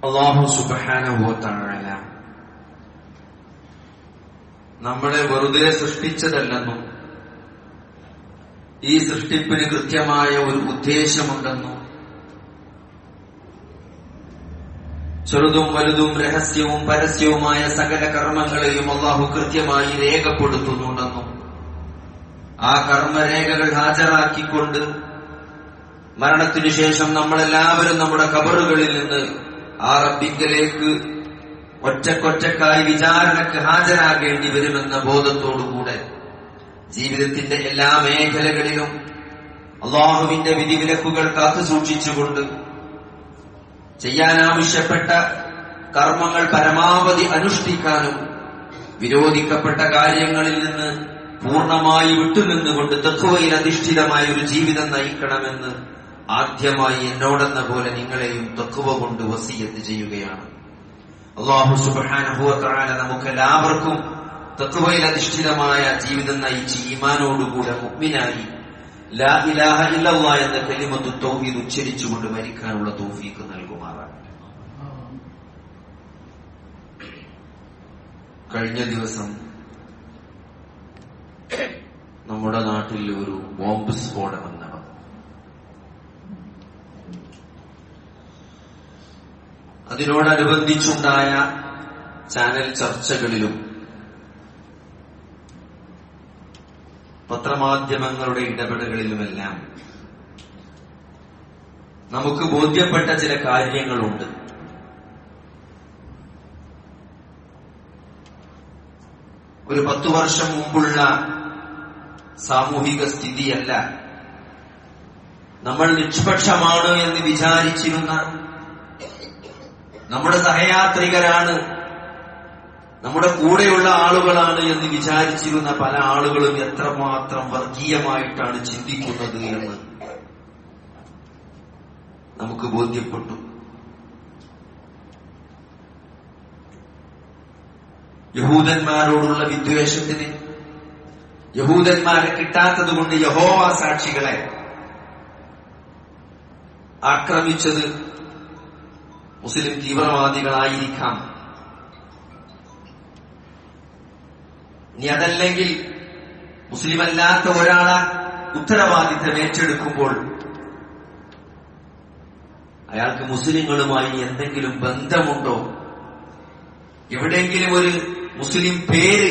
അള്ളാഹു സുബാനുഭവത്താഴല നമ്മളെ വെറുതെ സൃഷ്ടിച്ചതല്ലെന്നും ഈ സൃഷ്ടിപ്പിന് കൃത്യമായ ഒരു ഉദ്ദേശമുണ്ടെന്നും ചെറുതും വലുതും രഹസ്യവും പരസ്യവുമായ സകല കർമ്മങ്ങളെയും അള്ളാഹു കൃത്യമായി രേഖപ്പെടുത്തുന്നുണ്ടെന്നും ആ കർമ്മരേഖകൾ ഹാജരാക്കിക്കൊണ്ട് മരണത്തിനു ശേഷം നമ്മളെല്ലാവരും നമ്മുടെ കബറുകളിൽ നിന്ന് ആ റബ്ബിങ്കലേക്ക് ഒറ്റക്കൊറ്റക്കായി വിചാരണക്ക് ഹാജരാകേണ്ടി വരുമെന്ന ബോധത്തോടുകൂടെ ജീവിതത്തിന്റെ എല്ലാ മേഖലകളിലും അള്ളാഹുവിന്റെ വിധിവിലക്കുകൾ കാത്തു സൂക്ഷിച്ചുകൊണ്ട് ചെയ്യാനാവശ്യപ്പെട്ട കർമ്മങ്ങൾ പരമാവധി അനുഷ്ഠിക്കാനും വിരോധിക്കപ്പെട്ട കാര്യങ്ങളിൽ നിന്ന് പൂർണ്ണമായി വിട്ടുനിന്നുകൊണ്ട് തത്വയിൽ അധിഷ്ഠിതമായ ഒരു ജീവിതം നയിക്കണമെന്ന് ആദ്യമായി എന്നോടെന്ന പോലെ നിങ്ങളെയും തത്വ കൊണ്ട് വസീയത്ത് ചെയ്യുകയാണ് അള്ളാഹു സുബാനുഭവത്താല നമുക്കെല്ലാവർക്കും തത്വയിൽ അധിഷ്ഠിതമായ ജീവിതം നയിച്ച് ഈമാനോടുകൂടെ മുഗ്മിനായി ലാ ഇലാഹ ഇല്ലല്ലാ എന്ന കലിമത്ത് തൗഹീദ് ഉച്ചരിച്ചുകൊണ്ട് മരിക്കാനുള്ള തൗഫീക്ക് നൽകുമാറാണ് കഴിഞ്ഞ ദിവസം നമ്മുടെ നാട്ടിൽ ഒരു ബോംബ് സ്ഫോടനം നടന്നു അതിനോടനുബന്ധിച്ചുണ്ടായ ചാനൽ ചർച്ചകളിലും പത്രമാധ്യമങ്ങളുടെ ഇടപെടലുകളിലുമെല്ലാം നമുക്ക് ബോധ്യപ്പെട്ട ചില കാര്യങ്ങളുണ്ട് ഒരു പത്തു വർഷം മുമ്പുള്ള സാമൂഹിക സ്ഥിതിയല്ല നമ്മൾ നിഷ്പക്ഷമാണ് എന്ന് വിചാരിച്ചിരുന്ന നമ്മുടെ സഹയാത്രികരാണ് നമ്മുടെ കൂടെയുള്ള ആളുകളാണ് എന്ന് വിചാരിച്ചിരുന്ന പല ആളുകളും എത്രമാത്രം വർഗീയമായിട്ടാണ് ചിന്തിക്കുന്നത് എന്ന് നമുക്ക് ബോധ്യപ്പെട്ടു യഹൂദന്മാരോടുള്ള വിദ്വേഷത്തിന് യഹൂദന്മാരെ കിട്ടാത്തത് കൊണ്ട് യഹോവ സാക്ഷികളെ ആക്രമിച്ചത് മുസ്ലിം തീവ്രവാദികളായിരിക്കാം ഇനി അതല്ലെങ്കിൽ മുസ്ലിം അല്ലാത്ത ഒരാളെ ഉത്തരവാദിത്തം ഏറ്റെടുക്കുമ്പോൾ അയാൾക്ക് മുസ്ലിങ്ങളുമായി എന്തെങ്കിലും ബന്ധമുണ്ടോ എവിടെയെങ്കിലും ഒരു മുസ്ലിം പേര്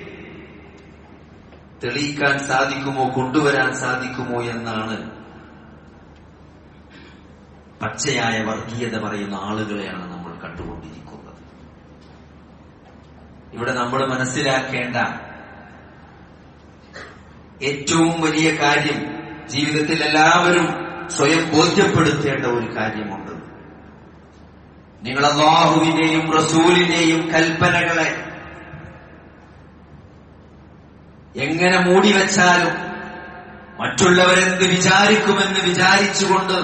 തെളിയിക്കാൻ സാധിക്കുമോ കൊണ്ടുവരാൻ സാധിക്കുമോ എന്നാണ് പച്ചയായ വർഗീയത പറയുന്ന ആളുകളെയാണ് നമ്മൾ കണ്ടുകൊണ്ടിരിക്കുന്നത് ഇവിടെ നമ്മൾ മനസ്സിലാക്കേണ്ട ഏറ്റവും വലിയ കാര്യം ജീവിതത്തിൽ എല്ലാവരും സ്വയം ബോധ്യപ്പെടുത്തേണ്ട ഒരു കാര്യമുണ്ട് നിങ്ങൾ അള്ളാഹുവിന്റെയും റസൂലിന്റെയും കൽപ്പനകളെ എങ്ങനെ മൂടിവെച്ചാലും മറ്റുള്ളവരെന്ത് വിചാരിക്കുമെന്ന് വിചാരിച്ചുകൊണ്ട്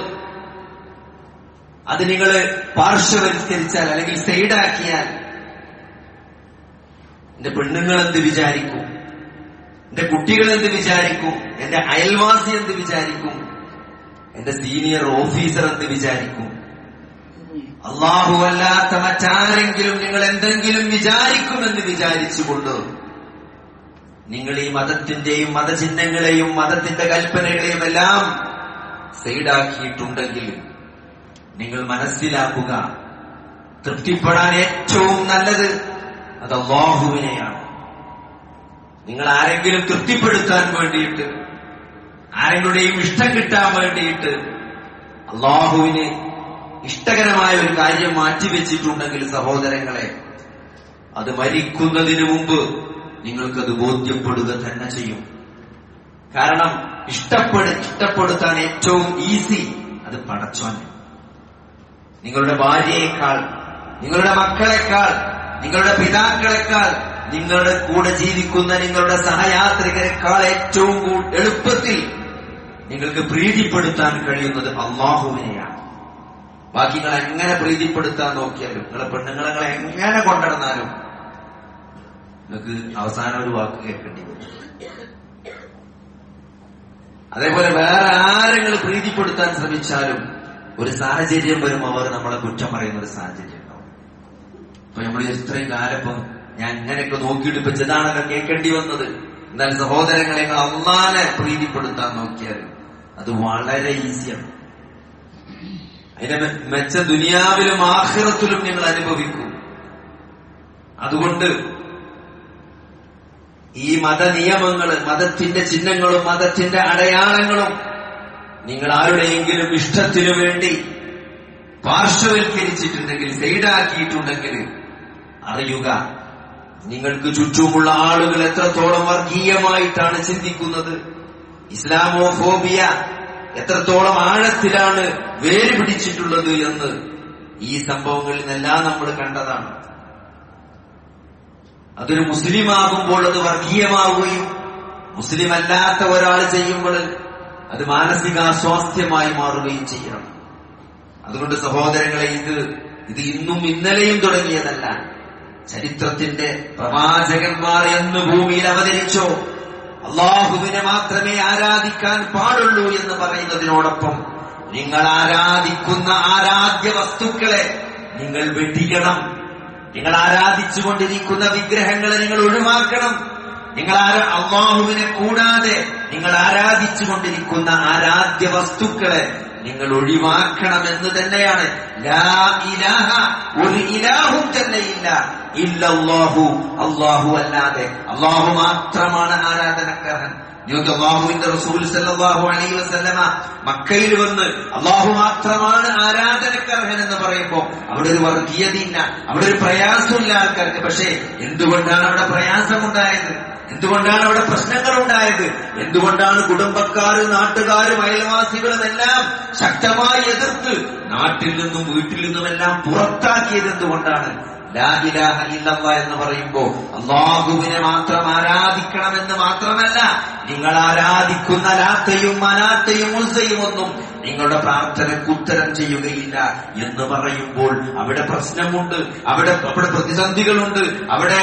അത് നിങ്ങൾ പാർശ്വവൽക്കരിച്ചാൽ അല്ലെങ്കിൽ സൈഡാക്കിയാൽ എന്റെ പെണ്ണുങ്ങൾ എന്ത് വിചാരിക്കും എന്റെ കുട്ടികൾ എന്ത് വിചാരിക്കും എന്റെ അയൽവാസി എന്ത് വിചാരിക്കും എന്റെ സീനിയർ ഓഫീസർ എന്ത് വിചാരിക്കും അള്ളാഹുവല്ലാത്ത മറ്റാരെങ്കിലും നിങ്ങൾ എന്തെങ്കിലും വിചാരിക്കുമെന്ന് വിചാരിച്ചുകൊണ്ട് നിങ്ങൾ ഈ മതത്തിന്റെയും മതചിഹ്നങ്ങളെയും മതത്തിന്റെ കൽപ്പനകളെയും എല്ലാം സൈഡാക്കിയിട്ടുണ്ടെങ്കിൽ നിങ്ങൾ മനസ്സിലാക്കുക തൃപ്തിപ്പെടാൻ ഏറ്റവും നല്ലത് അത് അള്ളാഹുവിനെയാണ് നിങ്ങൾ ആരെങ്കിലും തൃപ്തിപ്പെടുത്താൻ വേണ്ടിയിട്ട് ആരെങ്ങളുടെയും ഇഷ്ടം കിട്ടാൻ വേണ്ടിയിട്ട് അള്ളാഹുവിന് ഇഷ്ടകരമായ ഒരു കാര്യം മാറ്റിവെച്ചിട്ടുണ്ടെങ്കിൽ സഹോദരങ്ങളെ അത് മരിക്കുന്നതിന് മുമ്പ് നിങ്ങൾക്കത് ബോധ്യപ്പെടുക തന്നെ ചെയ്യും കാരണം ഇഷ്ടപ്പെട് ഇഷ്ടപ്പെടുത്താൻ ഏറ്റവും ഈസി അത് പടച്ചോൻ നിങ്ങളുടെ ഭാര്യയേക്കാൾ നിങ്ങളുടെ മക്കളെക്കാൾ നിങ്ങളുടെ പിതാക്കളെക്കാൾ നിങ്ങളുടെ കൂടെ ജീവിക്കുന്ന നിങ്ങളുടെ സഹയാത്രികരെക്കാൾ ഏറ്റവും കൂ- എളുപ്പത്തിൽ നിങ്ങൾക്ക് പ്രീതിപ്പെടുത്താൻ കഴിയുന്നത് അള്ളാഹുവിനെയാണ് ബാക്കി നിങ്ങൾ എങ്ങനെ പ്രീതിപ്പെടുത്താൻ നോക്കിയാലും നിങ്ങളെ പെണ്ണുങ്ങളെ നിങ്ങൾ എങ്ങനെ കൊണ്ടുവന്നാലും നിങ്ങൾക്ക് അവസാനം ഒരു വാക്ക് കേൾക്കേണ്ടി വരും അതേപോലെ വേറെ ആരെങ്കിലും പ്രീതിപ്പെടുത്താൻ ശ്രമിച്ചാലും ഒരു സാഹചര്യം വരുമ്പോൾ അവർ നമ്മളെ കുറ്റം പറയുന്ന ഒരു സാഹചര്യം അപ്പൊ നമ്മൾ ഇത്രയും കാലം ഇപ്പം ഞാൻ ഇങ്ങനെയൊക്കെ നോക്കിയിട്ട് ഇപ്പൊ ചെതാണൊക്കെ കേൾക്കേണ്ടി വന്നത് എന്നാൽ സഹോദരങ്ങളെ നിങ്ങൾ അള്ളാനെ പ്രീതിപ്പെടുത്താൻ നോക്കിയാൽ അത് വളരെ ഈസിയാണ് അതിന്റെ മെ- മെച്ച ദുനിയാവിലും ആഖിറത്തിലും നിങ്ങൾ അനുഭവിക്കും അതുകൊണ്ട് ഈ മതനിയമങ്ങൾ മതത്തിന്റെ ചിഹ്നങ്ങളും മതത്തിന്റെ അടയാളങ്ങളും നിങ്ങൾ ആരുടെയെങ്കിലും ഇഷ്ടത്തിനു വേണ്ടി പാർശ്വവൽക്കരിച്ചിട്ടുണ്ടെങ്കിൽ സൈഡാക്കിയിട്ടുണ്ടെങ്കിൽ അറിയുക നിങ്ങൾക്ക് ചുറ്റുമുള്ള ആളുകൾ എത്രത്തോളം വർഗീയമായിട്ടാണ് ചിന്തിക്കുന്നത് ഇസ്ലാമോഫോബിയ എത്രത്തോളം ആഴത്തിലാണ് വേര് പിടിച്ചിട്ടുള്ളത് എന്ന് ഈ സംഭവങ്ങളിൽ നിന്നെല്ലാം നമ്മൾ കണ്ടതാണ് അതൊരു മുസ്ലിം ആകുമ്പോൾ അത് വർഗീയമാവുകയും മുസ്ലിം അല്ലാത്ത ഒരാൾ ചെയ്യുമ്പോൾ അത് മാനസികാസ്വാസ്ഥ്യമായി മാറുകയും ചെയ്യണം അതുകൊണ്ട് സഹോദരങ്ങളെ ഇത് ഇത് ഇന്നും ഇന്നലെയും തുടങ്ങിയതല്ല ചരിത്രത്തിന്റെ പ്രവാചകന്മാർ എന്ന് ഭൂമിയിൽ അവതരിച്ചോ അള്ളാഹുവിനെ മാത്രമേ ആരാധിക്കാൻ പാടുള്ളൂ എന്ന് പറയുന്നതിനോടൊപ്പം നിങ്ങൾ ആരാധിക്കുന്ന ആരാധ്യ വസ്തുക്കളെ നിങ്ങൾ വെട്ടിക്കണം നിങ്ങൾ ആരാധിച്ചുകൊണ്ടിരിക്കുന്ന വിഗ്രഹങ്ങളെ നിങ്ങൾ ഒഴിവാക്കണം നിങ്ങൾ ആരാ അള്ളാഹുവിനെ കൂടാതെ നിങ്ങൾ ആരാധിച്ചുകൊണ്ടിരിക്കുന്ന ആരാധ്യ വസ്തുക്കളെ നിങ്ങൾ ഒഴിവാക്കണമെന്ന് തന്നെയാണ് ലാ ഇലാഹ ഒരു ഇലാഹും തന്നെയില്ല ഇല്ലല്ലാഹു അള്ളാഹു അല്ലാതെ അള്ളാഹു മാത്രമാണ് ആരാധനക്കാരൻ നിങ്ങൾക്ക് അള്ളാഹുവിന്റെ റസൂൽ സല്ലല്ലാഹു അലൈഹി വസല്ലമ മക്കയിൽ വന്ന് അള്ളാഹു മാത്രമാണ് ആരാധനക്കർഹൻ എന്ന് പറയുമ്പോൾ അവിടെ ഒരു വർഗീയതയില്ല അവിടെ ഒരു പ്രയാസമില്ല ആൾക്കാർക്ക് പക്ഷേ എന്തുകൊണ്ടാണ് അവിടെ പ്രയാസമുണ്ടായത് എന്തുകൊണ്ടാണ് അവിടെ പ്രശ്നങ്ങൾ ഉണ്ടായത് എന്തുകൊണ്ടാണ് കുടുംബക്കാരും നാട്ടുകാരും അയൽവാസികളും എല്ലാം ശക്തമായി എതിർത്ത് നാട്ടിൽ നിന്നും വീട്ടിൽ നിന്നുമെല്ലാം പുറത്താക്കിയത് എന്തുകൊണ്ടാണ് ലാ ഇലാഹ ഇല്ലല്ലാ എന്ന് പറയുമ്പോ അള്ളാഹുവിനെ മാത്രം ആരാധിക്കണമെന്ന് മാത്രമല്ല നിങ്ങൾ ആരാധിക്കുന്ന ലാത്തയും മനാത്തയും ഉൽസയും ഒന്നും നിങ്ങളുടെ പ്രാർത്ഥനയ്ക്ക് ഉത്തരം ചെയ്യുകയില്ല എന്ന് പറയുമ്പോൾ അവിടെ പ്രശ്നമുണ്ട് അവിടെ അവിടെ പ്രതിസന്ധികളുണ്ട് അവിടെ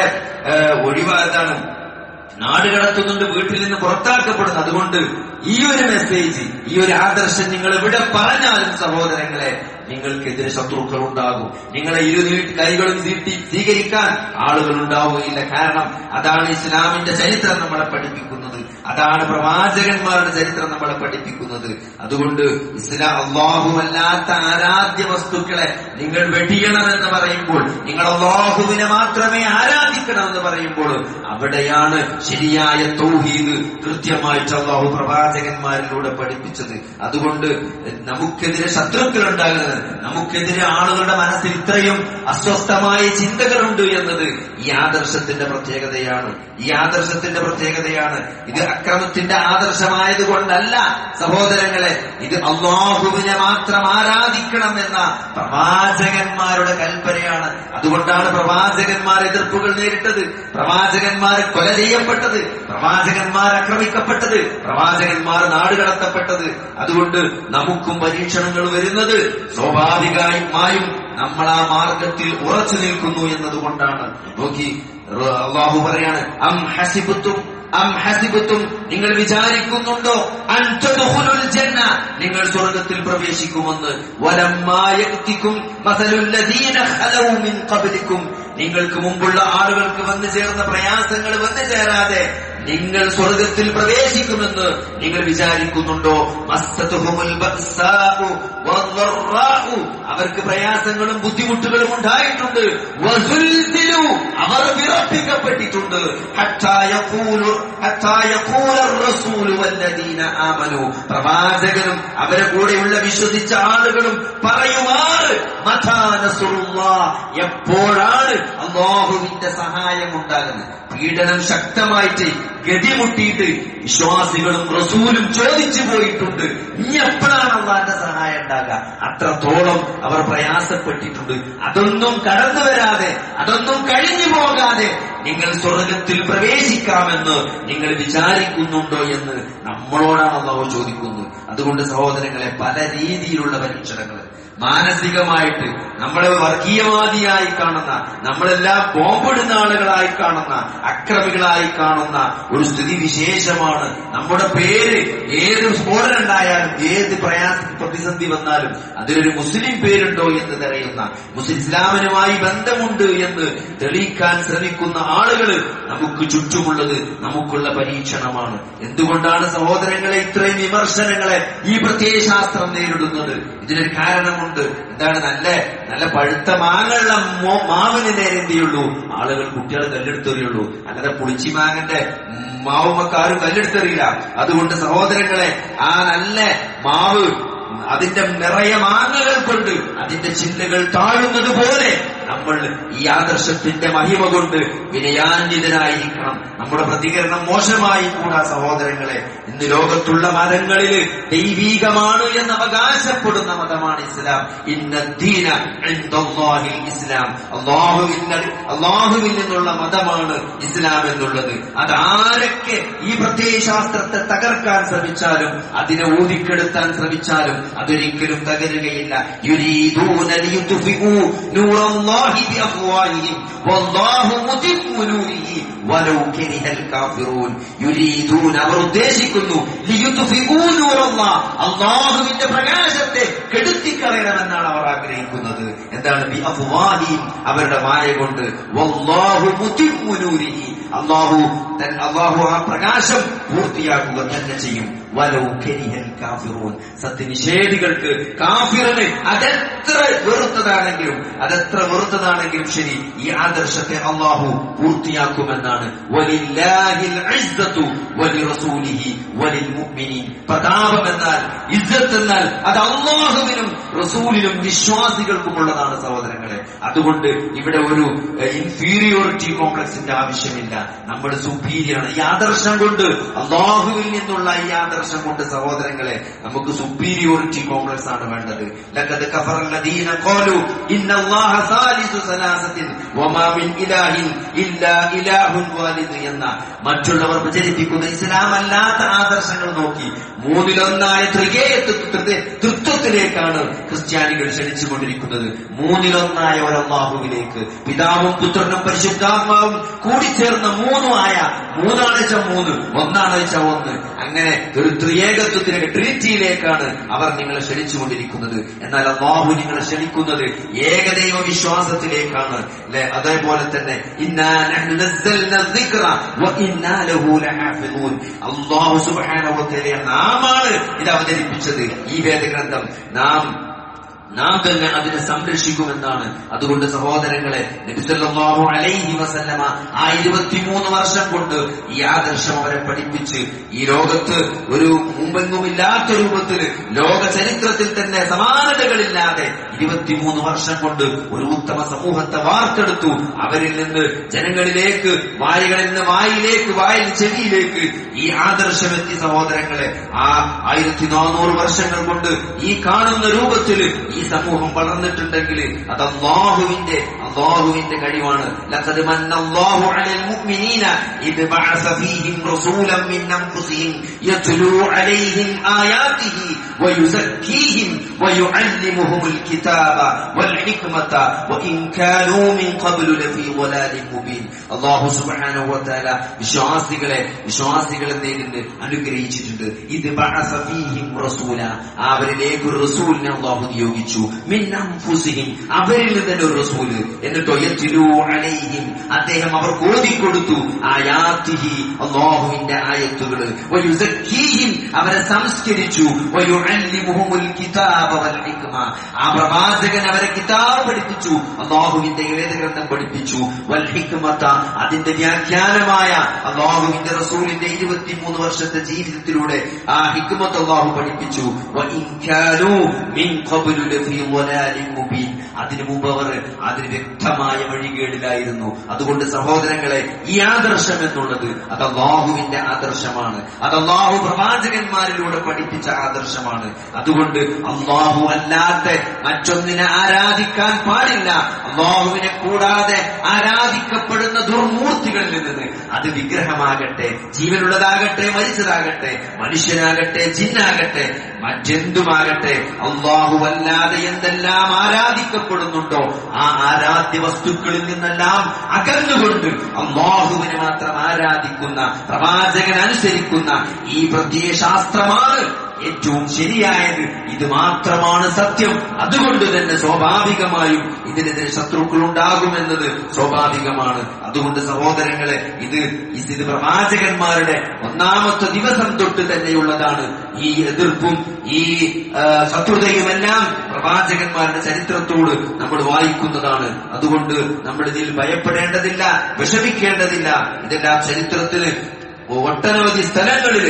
ഒഴിവാതാണ് നാട് കടത്തുന്നുണ്ട് വീട്ടിൽ നിന്ന് പുറത്താക്കപ്പെടുന്നു അതുകൊണ്ട് ഈ ഒരു മെസ്സേജ് ഈ ഒരു ആദർശം നിങ്ങൾ എവിടെ പറഞ്ഞാലും സഹോദരങ്ങളെ നിങ്ങൾക്കെതിരെ ശത്രുക്കൾ ഉണ്ടാകും നിങ്ങളെ ഇരു നീ- കൈകളും നീട്ടി സ്വീകരിക്കാൻ ആളുകൾ ഉണ്ടാവുകയില്ല കാരണം അതാണ് ഇസ്ലാമിന്റെ ചരിത്രം നമ്മളെ പഠിപ്പിക്കുന്നത് അതാണ് പ്രവാചകന്മാരുടെ ചരിത്രം നമ്മളെ പഠിപ്പിക്കുന്നത് അതുകൊണ്ട് ഇസ്ലാം അള്ളാഹുവല്ലാത്ത ആരാധ്യ വസ്തുക്കളെ നിങ്ങൾ വെടിയണമെന്ന് പറയുമ്പോൾ നിങ്ങൾ അള്ളാഹുവിനെ മാത്രമേ ആരാധിക്കണമെന്ന് പറയുമ്പോൾ അവിടെയാണ് ശരിയായ തൗഹീദ് കൃത്യമായിട്ട് അള്ളാഹു പ്രവാചകന്മാരിലൂടെ പഠിപ്പിച്ചത് അതുകൊണ്ട് നമുക്കെതിരെ ശത്രുക്കൾ ഉണ്ടാകുന്നത് നമുക്കെതിരെ ആളുകളുടെ മനസ്സിൽ ഇത്രയും അസ്വസ്ഥമായ ചിന്തകളുണ്ട് എന്നത് ഈ ആദർശത്തിന്റെ പ്രത്യേകതയാണ് ഈ ആദർശത്തിന്റെ പ്രത്യേകതയാണ് ഇത് അക്രമത്തിന്റെ ആദർശമായത് കൊണ്ടല്ല സഹോദരങ്ങളെ ഇത് അള്ളാഹുവിനെ മാത്രം ആരാധിക്കണം എന്ന പ്രവാചകന്മാരുടെ കൽപ്പനയാണ് അതുകൊണ്ടാണ് പ്രവാചകന്മാർ എതിർപ്പുകൾ നേരിട്ടത് പ്രവാചകന്മാർ കൊല ചെയ്യപ്പെട്ടത് പ്രവാചകന്മാർ ആക്രമിക്കപ്പെട്ടത് പ്രവാചകന്മാർ നാടുകടത്തപ്പെട്ടത് അതുകൊണ്ട് നമുക്കും പരീക്ഷണങ്ങൾ വരുന്നത് സ്വാഭാവികമായും നമ്മൾ ആ മാർഗത്തിൽ ഉറച്ചു നിൽക്കുന്നു എന്നതുകൊണ്ടാണ് നോക്കി റ- അള്ളാഹു പറയാണ് അം ഹസിബുത്തും അം ഹസിബുത്തും നിങ്ങൾ വിചാരിക്കുന്നുണ്ടോ അൻ തദ്ഖുലുൽ ജന്ന നിങ്ങൾ സ്വർഗ്ഗത്തിൽ പ്രവേശിക്കുമെന്ന് വലമ്മായക്തിക്കും മസലുല്ലദീന ഖലൗ മിൻ ഖബ്ലിക്കും നിങ്ങൾക്ക് മുമ്പുള്ള ആളുകൾക്ക് വന്നു ചേർന്ന പ്രയാസങ്ങൾ വന്നു ചേരാതെ നിങ്ങൾ സ്വർഗത്തിൽ പ്രവേശിക്കുമെന്ന് നിങ്ങൾ വിചാരിക്കുന്നുണ്ടോ മസ്തതുഹുമുൽ ബഅ്സാഉ വദ്ദറാഉ. അവർക്ക് പ്രയാസങ്ങളും ബുദ്ധിമുട്ടുകളും ഉണ്ടായിട്ടുണ്ട് വസുൽസിലു. അവർ വിറപ്പിക്കപ്പെട്ടിട്ടുണ്ട് ഹത്താ യഖൂലു ഹത്താ യഖൂല الرسول والذين آمنوا. പ്രവാചകനും അവരെ കൂടെയുള്ള വിശ്വസിച്ച ആളുകളും പറയുമാറ് മഥാ നസ്റുല്ലാഹ്. എപ്പോഴാണ് അള്ളാഹുവിന്റെ സഹായം ഉണ്ടാകുന്നത് പീഡനം ശക്തമായിട്ട് ഗതിമുട്ടിയിട്ട് വിശ്വാസികളും റസൂലും ചോദിച്ചു പോയിട്ടുണ്ട് ഇനി എപ്പോഴാണ് അള്ളാന്റെ സഹായം ഉണ്ടാകുക അത്രത്തോളം അവർ പ്രയാസപ്പെട്ടിട്ടുണ്ട് അതൊന്നും കടന്നു വരാതെ അതൊന്നും കഴിഞ്ഞു പോകാതെ നിങ്ങൾ സ്വർഗത്തിൽ പ്രവേശിക്കാമെന്ന് നിങ്ങൾ വിചാരിക്കുന്നുണ്ടോ എന്ന് നമ്മളോടാണ് അള്ളാഹു ചോദിക്കുന്നത് അതുകൊണ്ട് സഹോദരങ്ങളെ പല രീതിയിലുള്ള പരീക്ഷണങ്ങൾ മാനസികമായിട്ട് നമ്മളെ വർഗീയവാദിയായി കാണുന്ന നമ്മളെല്ലാം ബോംബിടുന്ന ആളുകളായി കാണുന്ന അക്രമികളായി കാണുന്ന ഒരു സ്ഥിതി വിശേഷമാണ് നമ്മുടെ പേര് ഏത് സ്ഫോടനം ഉണ്ടായാലും ഏത് പ്രയാസ പ്രതിസന്ധി വന്നാലും അതിലൊരു മുസ്ലിം പേരുണ്ടോ എന്ന് തെരയുന്ന മുസ്ലിം ഇസ്ലാമിനുമായി ബന്ധമുണ്ട് എന്ന് തെളിയിക്കാൻ ശ്രമിക്കുന്ന ആളുകൾ നമുക്ക് ചുറ്റുമുള്ളത് നമുക്കുള്ള പരീക്ഷണമാണ് എന്തുകൊണ്ടാണ് സഹോദരങ്ങളെ ഇത്രയും വിമർശനങ്ങളെ ഈ പ്രത്യയശാസ്ത്രം നേരിടുന്നത് ഇതിനൊരു കാരണമുണ്ട് എന്താണ് നല്ല നല്ല പഴുത്ത മാങ്ങുള്ള മോ- മാവിന് നേരെ എന്ത് ചെയ്യുള്ളൂ ആളുകൾ കുട്ടികൾ കല്ലെടുത്തെറിയുള്ളൂ അല്ലാതെ പുളിച്ചി മാങ്ങന്റെ മാവുമക്കാരും കല്ലെടുത്തെറിയില്ല അതുകൊണ്ട് സഹോദരങ്ങളെ ആ നല്ല മാവ് അതിന്റെ നിറയെ മാങ്ങകൾ കൊണ്ട് അതിന്റെ ചില്ലകൾ താഴുന്നത് പോലെ നമ്മൾ ഈ ആദർശത്തിന്റെ മഹിമ കൊണ്ട് വിനയാന്വിതനായിരിക്കണം നമ്മുടെ പ്രതികരണം മോശമായി കൂടാ സഹോദരങ്ങളെ ഇന്ന് ലോകത്തുള്ള മതങ്ങളിൽ ദൈവീകമാണ് എന്ന് അവകാശപ്പെടുന്ന മതമാണ് ഇസ്ലാം ഇന്ന ദീന ഇൻദല്ലാഹിൽ ഇസ്ലാം അള്ളാഹുവിൽ അള്ളാഹുവിൽ നിന്നുള്ള മതമാണ് ഇസ്ലാം എന്നുള്ളത് അതാരൊക്കെ ഈ പ്രത്യയശാസ്ത്രത്തെ തകർക്കാൻ ശ്രമിച്ചാലും അതിനെ ഊതിക്കെടുത്താൻ ശ്രമിച്ചാലും അതൊരിക്കലും തകരുകയില്ല യുരീദൂന ലിയുത്ഫിഉ നൂറല്ലാഹി ബിഅഫ്വാഹിഹിം വല്ലാഹു മുതിമ്മു നൂരിഹി വലൗ കരിഹൽ കാഫിറൂൻ യുരീദൂന അവർ ഉദ്ദേശിക്കുന്നു ലിയുത്ഫിഉ നൂറല്ലാഹ് അല്ലാഹുവിന്റെ പ്രകാശത്തെ കെടുത്തിക്കളയണമെന്നാണ് അവർ ആഗ്രഹിക്കുന്നത് എന്താണ് ബിഅഫ്വാഹിഹിം അവരുടെ മായ കൊണ്ട് വല്ലാഹു മുതിമ്മു നൂരിഹി അള്ളാഹു തൻ- അള്ളാഹു ആ പ്രകാശം പൂർത്തിയാക്കുക തന്നെ ചെയ്യും വലൗ കരിഹൽ കാഫിറൂൻ സത്യനിഷേധികൾക്ക് കാഫിറിന് അതെത്ര വെറുത്തതാണെങ്കിലും അതെത്ര വെറുത്തതാണെങ്കിലും ശരി ഈ ആദർശത്തെ അള്ളാഹു പൂർത്തിയാക്കുമെന്നാണ് വലില്ലാഹിൽ ഇസ്സത്തു വലിറസൂലിഹി വലിൽ മുഅ്മിനീൻ പ്രതാപം എന്നാൽ ഇസ്സത്ത് എന്നാൽ അത് അള്ളാഹുവിനും റസൂലിനും വിശ്വാസികൾക്കുമുള്ളതാണ് സഹോദരങ്ങളെ അതുകൊണ്ട് ഇവിടെ ഒരു ഇൻഫീരിയോറിറ്റി കോംപ്ലക്സിന്റെ ആവശ്യമില്ല നമ്മൾ സുപ്പീരിയർ ആണ് ഈ ആദർശം കൊണ്ട് അള്ളാഹുവിൽ നിന്നുള്ള ഈ ആദർശം കൊണ്ട് സഹോദരങ്ങളെ നമുക്ക് സുപ്പീരിയോറിറ്റി കോംപ്ലക്സ് ആണ് വേണ്ടത് ലഖദ് കഫറ الذين قالوا ان الله ثالث ثلاثه وما من اله الا اله واحد എന്ന മറ്റുള്ളവർ പ്രചരിപ്പിക്കുന്ന ഇസ്ലാം അല്ലാത്ത ആദർശങ്ങൾ നോക്കി മൂന്നിലൊന്നായ ത്രികേയത്വ തൃത്വത്തിലേക്കാണ് ക്രിസ്ത്യാനികൾ ക്ഷണിച്ചുകൊണ്ടിരിക്കുന്നത് മൂന്നിലൊന്നായ ഒരു അള്ളാഹുവിലേക്ക് പിതാവും പുത്രനും പരിശുദ്ധാത്മാവും കൂടിച്ചേർന്ന മൂന്നുമായ മൂന്നാണ് വെച്ച മൂന്ന് ഒന്നാണ് വെച്ച ഒന്ന് അങ്ങനെ ഒരു ത്രിയേകത്വത്തിലേക്ക് ട്രിനിറ്റിയിലേക്കാണ് അവർ നിങ്ങളെ ക്ഷണിച്ചുകൊണ്ടിരിക്കുന്നത് എന്നാൽ അള്ളാഹു നിങ്ങളെ ക്ഷണിക്കുന്നത് ഏകദൈവ വിശ്വാസത്തിലേക്കാണ് അല്ലെ അതേപോലെ തന്നെ ഇന്നാ നഹ്നു നസ്സൽന الذِّكْرَ وَإِنَّا لَهُ لَحَافِظُونَ അള്ളാഹു സുബ്ഹാനഹു വ തആല നാമാണ് ഇത് അവതരിപ്പിച്ചത് ഈ വേദഗ്രന്ഥം നാം നാം തന്നെ അതിനെ സംരക്ഷിക്കുമെന്നാണ് അതുകൊണ്ട് സഹോദരങ്ങളെ നബിസല്ലാഹു അലൈഹി വസല്ലമ ആ ഇരുപത്തിമൂന്ന് വർഷം കൊണ്ട് ഈ ആദർശം അവരെ പഠിപ്പിച്ച് ഈ ലോകത്ത് ഒരു മുമ്പെങ്ങുമില്ലാത്ത രൂപത്തിൽ ലോക ചരിത്രത്തിൽ തന്നെ സമാനതകളില്ലാതെ ഇരുപത്തിമൂന്ന് വർഷം കൊണ്ട് ഒരു ഉത്തമ സമൂഹത്തെ വാർത്തെടുത്തു അവരിൽ നിന്ന് ജനങ്ങളിലേക്ക് വായികളിൽ നിന്ന് വായിലേക്ക് വായിൽ ചെവിയിലേക്ക് ഈ ആദർശമെത്തി സഹോദരങ്ങളെ ആ ആയിരത്തി നാനൂറ് വർഷങ്ങൾ കൊണ്ട് ഈ കാണുന്ന രൂപത്തിൽ ഈ സമൂഹം വളർന്നിട്ടുണ്ടെങ്കിൽ അത് അള്ളാഹുവിന്റെ അള്ളാഹുവിന്റെ കഴിവാണ് ലഖദ് മന്നല്ലാഹു അലൽ മുഅ്മിനീന ഇദ് ബഅസ ഫീഹിം റസൂലൻ മിൻ അൻഫുസിഹിം യത്ലൂ അലൈഹിം ആയാതിഹി വയുസക്കീഹിം വയുഅല്ലിമുഹുൽ കിതാബ വൽ ഹിക്മത വഇൻ കാനൂ മിൻ ഖബ്ലു ലഫീ ളലാലിൻ മുബീൻ അല്ലാഹു സുബ്ഹാനഹു വ തആല വിശ്വാസികളെ വിശ്വാസികളെ നേരിട്ട് അനുഗ്രഹിച്ചിട്ടുണ്ട് ഇത് ബഅസ ഫീഹിം റസൂല അവരിലേക്ക് ഒരു റസൂലിനെ അല്ലാഹു നിയോഗിച്ചു മിൻ അൻഫുസിഹിം അവരിൽ നിന്ന് തന്നെ ഒരു റസൂല് എന്നിട്ടോ യത്ലൂ അലൈഹിം അദ്ദേഹം അവർക്ക് ഓതിക്കൊടുത്തു ആയാത്തിഹി അല്ലാഹുവിന്റെ ആയത്തുകള് വയുസക്കീഹിം അവരെ സംസ്കരിച്ചു വയുഅല്ലിമുഹുൽ കിതാബ വൽ ഹിക്മ ആ പ്രവാചകൻ അവരെ കിതാബ് പഠിപ്പിച്ചു അള്ളാഹുവിന്റെ വേദഗ്രന്ഥം പഠിപ്പിച്ചു വൽ ഹിക്മത അതിന്റെ വ്യാഖ്യാനമായ അള്ളാഹുവിന്റെ റസൂലിന്റെ ഇരുപത്തിമൂന്ന് വർഷത്തെ ജീവിതത്തിലൂടെ ആ ഹിക്മത്ത് അള്ളാഹു പഠിപ്പിച്ചു വഇൻ കാനൂ മിൻ ഖബ്ലു ലഫീ ളലാലിൻ മുബീൻ അതിനു മുമ്പ് അവർ അതിന് വ്യക്തമായ വഴികേടിലായിരുന്നു അതുകൊണ്ട് സഹോദരങ്ങളെ ഈ ആദർശം എന്നുള്ളത് അത് അള്ളാഹുവിന്റെ ആദർശമാണ് അത് അള്ളാഹു പ്രവാചകന്മാരിലൂടെ പഠിപ്പിച്ച ആദർശമാണ് അതുകൊണ്ട് അള്ളാഹു അല്ലാത്ത മറ്റൊന്നിനെ ആരാധിക്കാൻ പാടില്ല അള്ളാഹുവിനെ കൂടാതെ ആരാധിക്കപ്പെടുന്ന ദുർമൂർത്തികളിൽ നിന്ന് അത് വിഗ്രഹമാകട്ടെ ജീവനുള്ളതാകട്ടെ മരിച്ചതാകട്ടെ മനുഷ്യനാകട്ടെ ജിന്നാകട്ടെ മറ്റെന്തുമാകട്ടെ അള്ളാഹു അല്ലാതെ എന്തെല്ലാം ആരാധിക്കപ്പെടുന്നുണ്ടോ ആ ആരാധ്യ വസ്തുക്കളിൽ നിന്നെല്ലാം അകന്നുകൊണ്ട് അള്ളാഹുവിനെ മാത്രം ആരാധിക്കുന്ന പ്രവാചകൻ അനുസരിക്കുന്ന ഈ പ്രത്യയ ശാസ്ത്രമാണ് ഏറ്റവും ശരിയായത് ഇത് മാത്രമാണ് സത്യം അതുകൊണ്ട് തന്നെ സ്വാഭാവികമായും ഇതിനെതിരെ ശത്രുക്കൾ ഉണ്ടാകുമെന്നത് സ്വാഭാവികമാണ് അതുകൊണ്ട് സഹോദരങ്ങളെ ഇത് ഇത് പ്രവാചകന്മാരുടെ ഒന്നാമത്തെ ദിവസം തൊട്ട് തന്നെയുള്ളതാണ് ഈ എതിർപ്പും ഈ ആ, ശത്രുതയുമെല്ലാം പ്രവാചകന്മാരുടെ ചരിത്രത്തോട് നമ്മൾ വായിക്കുന്നതാണ് അതുകൊണ്ട് നമ്മൾ ഇതിൽ ഭയപ്പെടേണ്ടതില്ല വിഷമിക്കേണ്ടതില്ല ഇതെല്ലാം ചരിത്രത്തിന് ഒട്ടനവധി സ്ഥലങ്ങളിൽ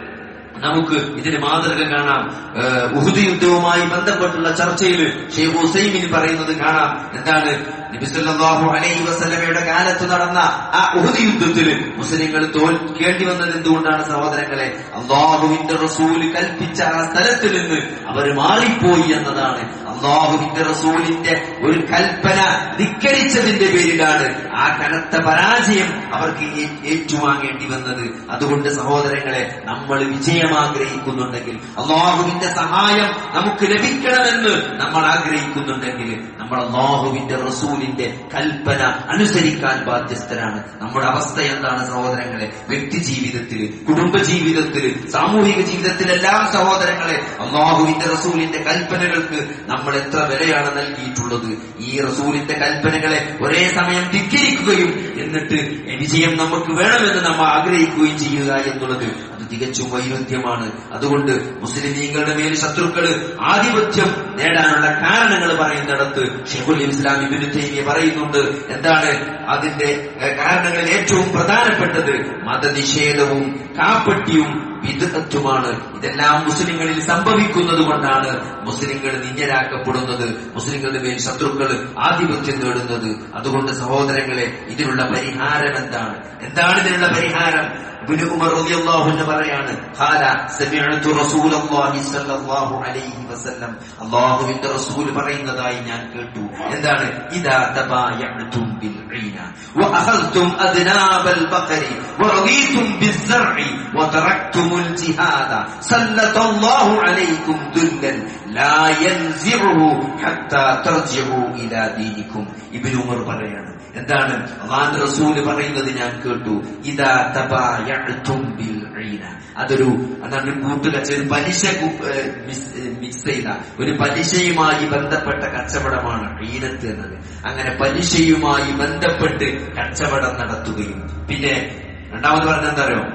നമുക്ക് ഇതിന് മാതൃക കാണാം ഏഹ് ഉഹുദ് യുദ്ധവുമായി ബന്ധപ്പെട്ടുള്ള ചർച്ചയിൽ ഷെയ്ഖ് ഹുസൈമിൻ പറയുന്നത് കാണാം എന്താണ് നബി സല്ലല്ലാഹു അലൈഹി വസല്ലമയുടെ കാലത്ത് നടന്ന ആ ഉഹുദ് യുദ്ധത്തിൽ മുസ്ലിങ്ങൾ തോൽക്കേണ്ടി വന്നത് എന്തുകൊണ്ടാണ് സഹോദരങ്ങളെ അള്ളാഹുവിന്റെ റസൂല് കൽപ്പിച്ച ആ സ്ഥലത്ത് നിന്ന് അവർ മാറിപ്പോയി എന്നതാണ് അള്ളാഹുവിന്റെ റസൂലിന്റെ ഒരു കൽപ്പന ധിക്കരിച്ചതിന്റെ പേരിലാണ് ആ കനത്ത പരാജയം അവർക്ക് ഏ- ഏറ്റുവാങ്ങേണ്ടി വന്നത് അതുകൊണ്ട് സഹോദരങ്ങളെ നമ്മൾ വിജയം ആഗ്രഹിക്കുന്നുണ്ടെങ്കിൽ അള്ളാഹുവിന്റെ സഹായം നമുക്ക് ലഭിക്കണമെന്ന് നമ്മൾ ആഗ്രഹിക്കുന്നുണ്ടെങ്കിൽ നമ്മൾ അള്ളാഹുവിന്റെ റസൂലിന്റെ കൽപ്പന അനുസരിക്കാൻ ബാധ്യസ്ഥരാണ് നമ്മുടെ അവസ്ഥ എന്താണ് സഹോദരങ്ങളെ വ്യക്തി ജീവിതത്തിൽ കുടുംബ ജീവിതത്തിൽ സാമൂഹിക ജീവിതത്തിലെല്ലാം സഹോദരങ്ങളെ അള്ളാഹുവിന്റെ റസൂലിന്റെ കൽപ്പനകൾക്ക് നമ്മൾ എത്ര വിലയാണ് നൽകിയിട്ടുള്ളത് ഈ റസൂലിന്റെ കൽപ്പനകളെ ഒരേ സമയം ധിക്കരിക്കുകയും എന്നിട്ട് വിജയം നമുക്ക് വേണമെന്ന് നമ്മൾ ആഗ്രഹിക്കുകയും ചെയ്യുക എന്നുള്ളത് അത് തികച്ചും വൈരുദ്ധ്യമാണ് അതുകൊണ്ട് മുസ്ലിമീങ്ങളുടെ മേൽ ശത്രുക്കൾ ആധിപത്യം നേടാനുള്ള കാരണങ്ങൾ പറയുന്നിടത്ത് ഷെഖുൽ ഇസ്ലാം ഇബിന് തൈമിയ പറയുന്നുണ്ട് എന്താണ് അതിന്റെ ഏഹ്, കാരണങ്ങളിൽ ഏറ്റവും പ്രധാനപ്പെട്ടത് മതനിഷേധവും കാപ്പട്ടിയും വിദഗ്ധത്വമാണ് ഇതെല്ലാം മുസ്ലിങ്ങളിൽ സംഭവിക്കുന്നത് കൊണ്ടാണ് മുസ്ലിങ്ങൾ നിന്യരാക്കപ്പെടുന്നത് മുസ്ലിങ്ങളുടെ മേൽ ശത്രുക്കൾ ആധിപത്യം നേടുന്നത് അതുകൊണ്ട് സഹോദരങ്ങളെ ഇതിനുള്ള പരിഹാരം എന്താണ് എന്താണ് ഇതിനുള്ള പരിഹാരം ഇബ്നു ഉമർ റളിയല്ലാഹു അൻഹു പറയാണ് ഖാല സമിഅതു റസൂലല്ലാഹി സ്വല്ലല്ലാഹു അലൈഹി വസല്ലം അല്ലാഹുവിന്റെ റസൂൽ പറയുന്നതായി ഞാൻ കേട്ടു എന്താണ് ഇദാ തബായഅതും ബിൽ ഈന വഅഖൽതും അദ്നാബൽ ബഖരി വറദീതും ബിസ്സർഇ വതറക്തുമുൽ ജിഹാദ സല്ലല്ലാഹു അലൈക്കും ദുല്ലൻ ലാ യൻസിഉഹു ഹത്താ തർജിഉ ഇലാ ദീനിക്കും ഇബ്നു ഉമർ പറയാണ് എന്താണ് അള്ളാഹുവിന്റെ റസൂല് പറയുന്നത് ഞാൻ കേട്ടു ഇതാ തബായഅതും ബിൽ ഈന അതൊരു അതാണ് കൂട്ടുകച്ച ഒരു പലിശ കു- ഏഹ് മിസ് ഏഹ് മിക്സ് ചെയ്ത ഒരു പലിശയുമായി ബന്ധപ്പെട്ട കച്ചവടമാണ് ഈനത്ത് എന്നത് അങ്ങനെ പലിശയുമായി ബന്ധപ്പെട്ട് കച്ചവടം നടത്തുകയും പിന്നെ രണ്ടാമത് പറഞ്ഞ എന്താ അറിയോ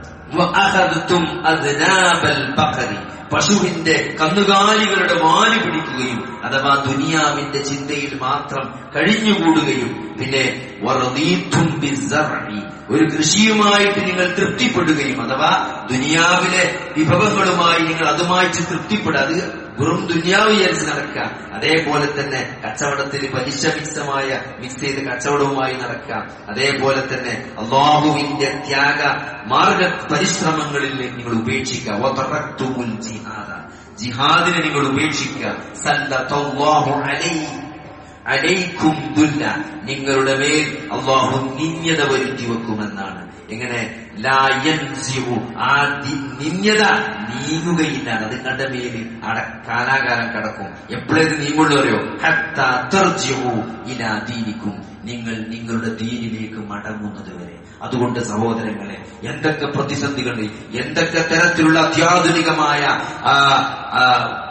വഅഖദ്തും അദ്നാബൽ ബഖരി പശുവിന്റെ കന്നുകാലികളുടെ വാല് പിടിക്കുകയും അഥവാ ദുനിയാവിന്റെ ചിന്തയിൽ മാത്രം കഴിഞ്ഞുകൂടുകയും പിന്നെ വറദീത്തും ബിസ്സർഇ ഒരു കൃഷിയുമായിട്ട് നിങ്ങൾ തൃപ്തിപ്പെടുകയും അഥവാ ദുനിയാവിലെ വിഭവങ്ങളുമായി നിങ്ങൾ അതുമായിട്ട് തൃപ്തിപ്പെടുക അത് വെറും ദുനിയാവ് വിചാരിച്ച് നടക്കുക അതേപോലെ തന്നെ കച്ചവടത്തിൽ പലിശ മിക്സമായ മിക്സ് ചെയ്ത് കച്ചവടവുമായി നടക്കുക അതേപോലെ തന്നെ അള്ളാഹുവിന്റെ ത്യാഗ മാർഗ പരിശ്രമങ്ങളിൽ നിങ്ങൾ ഉപേക്ഷിക്കുക വതറക്തുമുൽ ജിഹാദ ജിഹാദിനെ നിങ്ങൾ ഉപേക്ഷിക്കുക സല്ലല്ലാഹു അലൈഹി അലൈക്കും ദുല്ല നിങ്ങളുടെ മേൽ അള്ളാഹു നിന്യത വരുത്തി വെക്കുമെന്നാണ് എങ്ങനെ ലായൻസിഹു ആ ദി- നിന്യത നീങ്ങുകയില്ല അത് നിങ്ങളുടെ മേല് അട കാലാകാലം കടക്കും എപ്പോഴേത് നീങ്ങുള്ളൂ അറിയോ ഹത്താ തർജിഉ ഇലാ ദീനിക്കും നിങ്ങൾ നിങ്ങളുടെ ദീനിലേക്ക് മടങ്ങുന്നത് വരെ അതുകൊണ്ട് സഹോദരങ്ങളെ എന്തൊക്കെ പ്രതിസന്ധികൾ എന്തൊക്കെ തരത്തിലുള്ള അത്യാധുനികമായ ആ, ആ,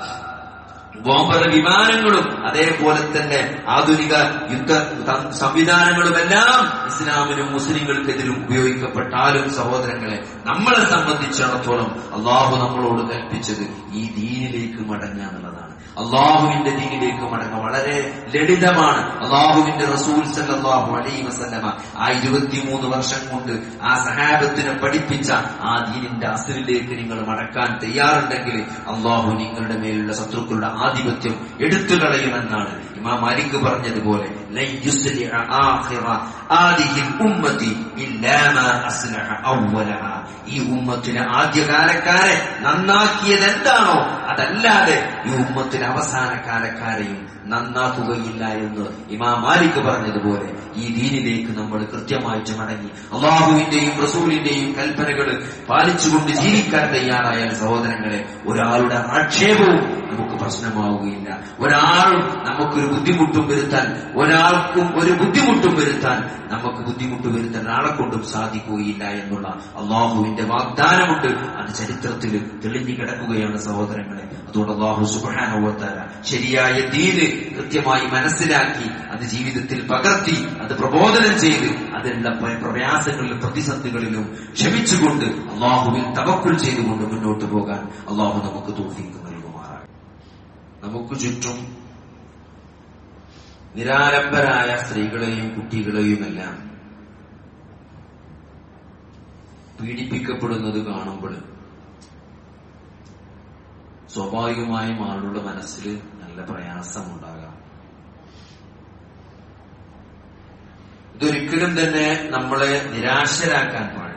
ബോംബർ വിമാനങ്ങളും അതേപോലെ തന്നെ ആധുനിക യുദ്ധ ത- സംവിധാനങ്ങളുമെല്ലാം ഇസ്ലാമിനും മുസ്ലിങ്ങൾക്കെതിരും ഉപയോഗിക്കപ്പെട്ടാലും സഹോദരങ്ങളെ നമ്മളെ സംബന്ധിച്ചിടത്തോളം അള്ളാഹു നമ്മളോട് കൽപ്പിച്ചത് ഈ ദീനിലേക്ക് മടങ്ങുക എന്നുള്ളതാണ് അള്ളാഹുവിന്റെ ദീനിലേക്ക് മടങ്ങുക വളരെ ലളിതമാണ് അള്ളാഹുവിന്റെ റസൂൽ സല്ലല്ലാഹു അലൈഹി വസല്ലമ ആ ഇരുപത്തിമൂന്ന് വർഷം കൊണ്ട് ആ സഹാബത്തിനെ പഠിപ്പിച്ച ആ ദീനിന്റെ അസലിലേക്ക് നിങ്ങൾ മടക്കാൻ തയ്യാറുണ്ടെങ്കിൽ അള്ളാഹു നിങ്ങളുടെ മേലുള്ള ശത്രുക്കളുടെ ആധിപത്യം എടുത്തു കളയുമെന്നാണ് ഇമാം ഇമാം മാലിക് പറഞ്ഞതുപോലെ ലൻ യുസ്ലിഹ ആഖിറ ആദിഹി ഉമ്മത്തി ഇല്ലാ മാ അസ്ലഹ അവ്വലഹ ഈ ഉമ്മത്തിലെ ആദ്യകാലക്കാരെ നന്നാക്കിയത് എന്താണോ അതല്ലാതെ ഈ ഉമ്മത്തിലെ അവസാനകാലക്കാരെയും നന്നാക്കുകയില്ല എന്ന് ഇമാം മാലിക് പറഞ്ഞതുപോലെ ഈ ദീനിലേക്ക് നമ്മൾ കൃത്യമായിട്ട് മടങ്ങി അള്ളാഹുവിന്റെയും റസൂലിന്റെയും കൽപ്പനകൾ പാലിച്ചുകൊണ്ട് ജീവിക്കാൻ തയ്യാറായാൽ സഹോദരങ്ങളെ ഒരാളുടെ ആക്ഷേപവും നമുക്ക് പ്രശ്നമാവുകയില്ല ഒരാളും നമുക്കൊരു ബുദ്ധിമുട്ടും വരുത്താൻ ഒരാൾക്കും ഒരു ബുദ്ധിമുട്ടും വരുത്താൻ നമുക്ക് ബുദ്ധിമുട്ട് വരുത്താൻ ആളെ കൊണ്ടും സാധിക്കുകയില്ല എന്നുള്ള അള്ളാഹുവിന്റെ വാഗ്ദാനമുണ്ട് അത് ചരിത്രത്തിൽ തെളിഞ്ഞു കിടക്കുകയാണ് സഹോദരങ്ങളെ അതുകൊണ്ട് അള്ളാഹു സുബാനുവത്താര ശരിയായ ദീന് കൃത്യമായി മനസ്സിലാക്കി അത് ജീവിതത്തിൽ പകർത്തി അത് പ്രബോധനം ചെയ്ത് അതിലുള്ള പ്ര- പ്രയാസങ്ങളിലും പ്രതിസന്ധികളിലും ക്ഷമിച്ചുകൊണ്ട് അള്ളാഹുവിൽ തവക്കുൽ ചെയ്തുകൊണ്ട് മുന്നോട്ട് പോകാൻ അള്ളാഹു നമുക്ക് തോഫീക്ക് നൽകുമാറാണ് നമുക്ക് ചുറ്റും നിരാലംബരായ സ്ത്രീകളെയും കുട്ടികളെയുമെല്ലാം പീഡിപ്പിക്കപ്പെടുന്നത് കാണുമ്പോൾ സ്വാഭാവികമായും ആളുടെ മനസ്സിൽ നല്ല പ്രയാസമുണ്ടാകാം ഇതൊരിക്കലും തന്നെ നമ്മളെ നിരാശരാക്കാൻ പാടില്ല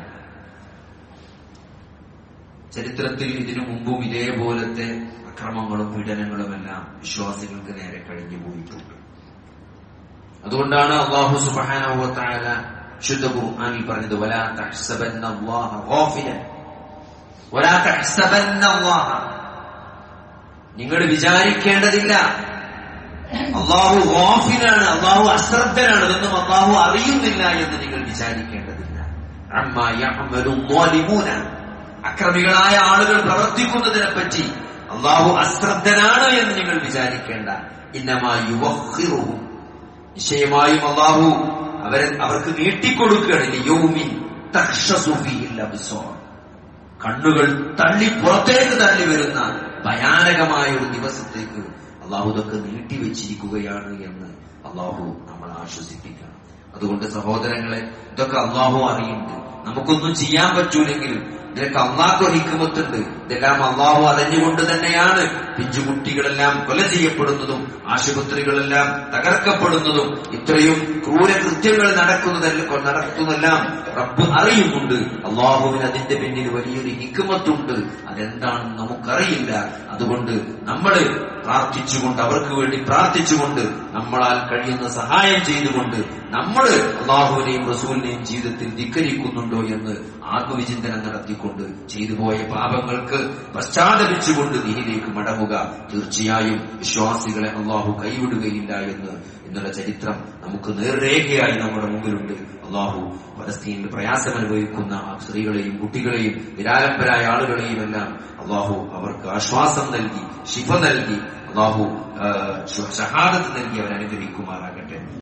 ചരിത്രത്തിൽ ഇതിനു മുമ്പും ഇതേപോലത്തെ അക്രമങ്ങളും പീഡനങ്ങളുമെല്ലാം വിശ്വാസികൾക്ക് നേരെ കഴിഞ്ഞു പോയിട്ടുണ്ട് അതുകൊണ്ടാണ് അള്ളാഹു സുബാനുവത്തായ ശുദ്ധ ഖുർആനിൽ പറഞ്ഞത് വലാ തഹ്സബന്ന അല്ലാഹ ഗാഫിലൻ വലാ തഹ്സബന്ന അല്ലാഹ നിങ്ങൾ വിചാരിക്കേണ്ടതില്ല അള്ളാഹു ഗാഫിലാണ് അള്ളാഹു അശ്രദ്ധനാണ് ഇതൊന്നും അള്ളാഹു അറിയുന്നില്ല എന്ന് നിങ്ങൾ വിചാരിക്കേണ്ടതില്ല അമ്മാ യഅ്മലു ളാലിമൂന അക്രമികളായ ആളുകൾ പ്രവർത്തിക്കുന്നതിനെ പറ്റി അള്ളാഹു അശ്രദ്ധനാണ് എന്ന് നിങ്ങൾ വിചാരിക്കേണ്ട ഇന്നമാ യുവഹിറുഹും നിശ്ചയമായും അള്ളാഹു അവരെ അവർക്ക് നീട്ടിക്കൊടുക്കുകയാണ് യൗമിൻ തഖ്ശസു ഫീഹിൽ അബ്സാർ കണ്ണുകൾ തള്ളി പുറത്തേക്ക് തള്ളി വരുന്ന ഭയാനകമായ ഒരു ദിവസത്തേക്ക് അള്ളാഹു ഇതൊക്കെ നീട്ടിവെച്ചിരിക്കുകയാണ് എന്ന് അള്ളാഹു നമ്മൾ ആശ്വസിപ്പിക്കണം അതുകൊണ്ട് സഹോദരങ്ങളെ ഇതൊക്കെ അള്ളാഹു അറിയുന്നുണ്ട് നമുക്കൊന്നും ചെയ്യാൻ പറ്റൂലെങ്കിലും ഇതിനൊക്കെ അള്ളാഹു ഹിക്കുമത്തുണ്ട് ഇതെല്ലാം അള്ളാഹു അറിഞ്ഞുകൊണ്ട് തന്നെയാണ് പിഞ്ചുകുട്ടികളെല്ലാം കൊല ചെയ്യപ്പെടുന്നതും ആശുപത്രികളെല്ലാം തകർക്കപ്പെടുന്നതും ഇത്രയും ക്രൂരകൃത്യങ്ങൾ നടക്കുന്നതല്ല നടക്കുന്നതെല്ലാം റബ്ബ് അറിയുന്നുണ്ട് അള്ളാഹുവിന് അതിന്റെ പിന്നിൽ വലിയൊരു ഹിക്കുമത്തുണ്ട് അതെന്താണെന്ന് നമുക്കറിയില്ല അതുകൊണ്ട് നമ്മൾ പ്രാർത്ഥിച്ചുകൊണ്ട് അവർക്ക് വേണ്ടി പ്രാർത്ഥിച്ചുകൊണ്ട് നമ്മളാൽ കഴിയുന്ന സഹായം ചെയ്തുകൊണ്ട് നമ്മൾ അള്ളാഹുവിനെയും റസൂലിനെയും ജീവിതത്തിൽ ധിക്കരിക്കുന്നുണ്ടോ എന്ന് ആത്മവിചിന്തനം നടത്തിക്കൊണ്ട് ചെയ്തു പോയ പാപങ്ങൾക്ക് പശ്ചാത്തപിച്ചുകൊണ്ട് നീരിലേക്ക് മടങ്ങുക തീർച്ചയായും വിശ്വാസികളെ അള്ളാഹു കൈവിടുകയില്ല എന്ന് എന്നുള്ള ചരിത്രം നമുക്ക് നേർരേഖയായി നമ്മുടെ മുമ്പിലുണ്ട് അള്ളാഹു പലസ്തീനിൽ പ്രയാസം അനുഭവിക്കുന്ന ആ സ്ത്രീകളെയും കുട്ടികളെയും നിരാലംബരായ ആളുകളെയും എല്ലാം അള്ളാഹു അവർക്ക് ആശ്വാസം നൽകി ശിഫ നൽകി അള്ളാഹു ഷഹാദത്ത് നൽകി അവരെ അനുഗ്രഹിക്കുമാറാകട്ടെ